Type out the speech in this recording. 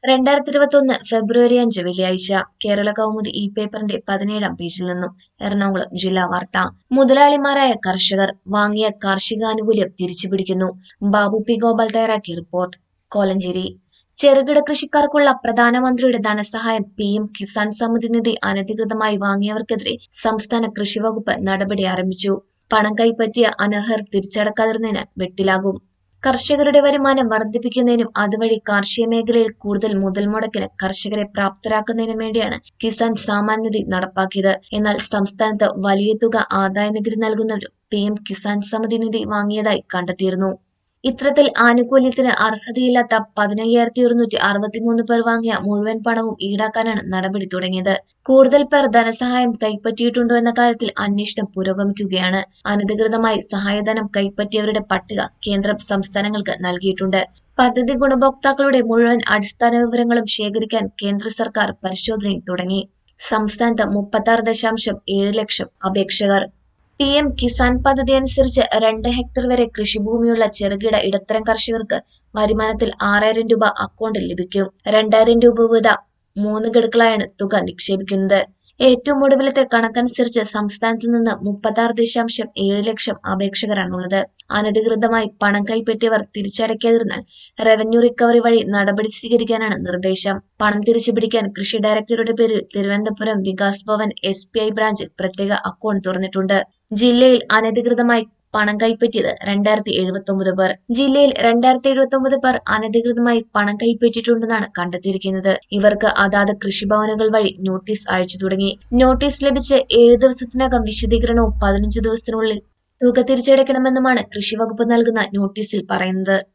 രണ്ടായിരത്തി ഇരുപത്തൊന്ന് ഫെബ്രുവരി അഞ്ച് വെള്ളിയാഴ്ച കേരള കൗമുദി ഈ പേപ്പറിന്റെ പതിനേഴാം പേജിൽ നിന്നും എറണാകുളം ജില്ലാ വാർത്ത മുതലാളിമാരായ കർഷകർ വാങ്ങിയ കാർഷികാനുകൂല്യം തിരിച്ചുപിടിക്കുന്നു ബാബു പി ഗോപാൽ തയ്യാറാക്കിയ റിപ്പോർട്ട് കോലഞ്ചേരി ചെറുകിട കൃഷിക്കാർക്കുള്ള പ്രധാനമന്ത്രിയുടെ ധനസഹായം പി എം കിസാൻ സമിതി നിധി അനധികൃതമായി വാങ്ങിയവർക്കെതിരെ സംസ്ഥാന കൃഷി വകുപ്പ് നടപടി ആരംഭിച്ചു പണം കൈപ്പറ്റിയ അനർഹർ തിരിച്ചടക്കാതിരുന്നതിന് വെട്ടിലാകും കർഷകരുടെ വരുമാനം വർദ്ധിപ്പിക്കുന്നതിനും അതുവഴി കാർഷിക മേഖലയിൽ കൂടുതൽ മുതൽ മുടക്കിന് കർഷകരെ പ്രാപ്തരാക്കുന്നതിനും വേണ്ടിയാണ് കിസാൻ സാമാൻ നിധി നടപ്പാക്കിയത് എന്നാൽ സംസ്ഥാനത്ത് വലിയ തുക ആദായനികുതി നൽകുന്നവരും പി എം കിസാൻ സമിതി നിധി വാങ്ങിയതായി കണ്ടെത്തിയിരുന്നു ഇത്തരത്തിൽ ആനുകൂല്യത്തിന് അർഹതയില്ലാത്ത പതിനയ്യായിരത്തി ഒരുന്നൂറ്റി അറുപത്തിമൂന്ന് പേർ വാങ്ങിയ മുഴുവൻ പണവും ഈടാക്കാനാണ് നടപടി തുടങ്ങിയത് കൂടുതൽ പേർ ധനസഹായം കൈപ്പറ്റിയിട്ടുണ്ടോ എന്ന കാര്യത്തിൽ അന്വേഷണം പുരോഗമിക്കുകയാണ് അനധികൃതമായി സഹായധനം കൈപ്പറ്റിയവരുടെ പട്ടിക കേന്ദ്രം സംസ്ഥാനങ്ങൾക്ക് നൽകിയിട്ടുണ്ട് പദ്ധതി ഗുണഭോക്താക്കളുടെ മുഴുവൻ അടിസ്ഥാന വിവരങ്ങളും ശേഖരിക്കാൻ കേന്ദ്ര സർക്കാർ പരിശോധനയും തുടങ്ങി സംസ്ഥാനത്ത് മുപ്പത്തി ആറ് ദശാംശം ഏഴ് ലക്ഷം അപേക്ഷകർ പി എം കിസാൻ പദ്ധതി അനുസരിച്ച് രണ്ട് ഹെക്ടർ വരെ കൃഷിഭൂമിയുള്ള ചെറുകിട ഇടത്തരം കർഷകർക്ക് വരുമാനത്തിൽ ആറായിരം രൂപ അക്കൗണ്ടിൽ ലഭിക്കും രണ്ടായിരം രൂപ വീത മൂന്ന് ഗഡുക്കളായാണ് തുക നിക്ഷേപിക്കുന്നത് ഏറ്റവും ഒടുവിലത്തെ കണക്കനുസരിച്ച് സംസ്ഥാനത്ത് നിന്ന് മുപ്പത്തി ആറ് ദശാംശം ഏഴ് ലക്ഷം അപേക്ഷകരാണുള്ളത് അനധികൃതമായി പണം കൈപ്പറ്റിയവർ തിരിച്ചടയ്ക്കാതിരുന്നാൽ റവന്യൂ റിക്കവറി വഴി നടപടി സ്വീകരിക്കാനാണ് നിർദ്ദേശം പണം തിരിച്ചുപിടിക്കാൻ കൃഷി ഡയറക്ടറുടെ പേരിൽ Thiruvananthapuram Vikas Bhavan S B I ബ്രാഞ്ചിൽ പ്രത്യേക അക്കൗണ്ട് തുറന്നിട്ടുണ്ട് ജില്ലയിൽ അനധികൃതമായി പണം കൈപ്പറ്റിയത് രണ്ടായിരത്തി എഴുപത്തി ഒമ്പത് പേർ ജില്ലയിൽ രണ്ടായിരത്തി എഴുപത്തി ഒമ്പത് പേർ അനധികൃതമായി പണം കൈപ്പറ്റിയിട്ടുണ്ടെന്നാണ് കണ്ടെത്തിയിരിക്കുന്നത് ഇവർക്ക് അതാത് കൃഷിഭവനുകൾ വഴി നോട്ടീസ് അയച്ചു തുടങ്ങി നോട്ടീസ് ലഭിച്ച് ഏഴ് ദിവസത്തിനകം വിശദീകരണവും പതിനഞ്ച് ദിവസത്തിനുള്ളിൽ തുക തിരിച്ചടയ്ക്കണമെന്നുമാണ് കൃഷി വകുപ്പ് നൽകുന്ന നോട്ടീസിൽ പറയുന്നത്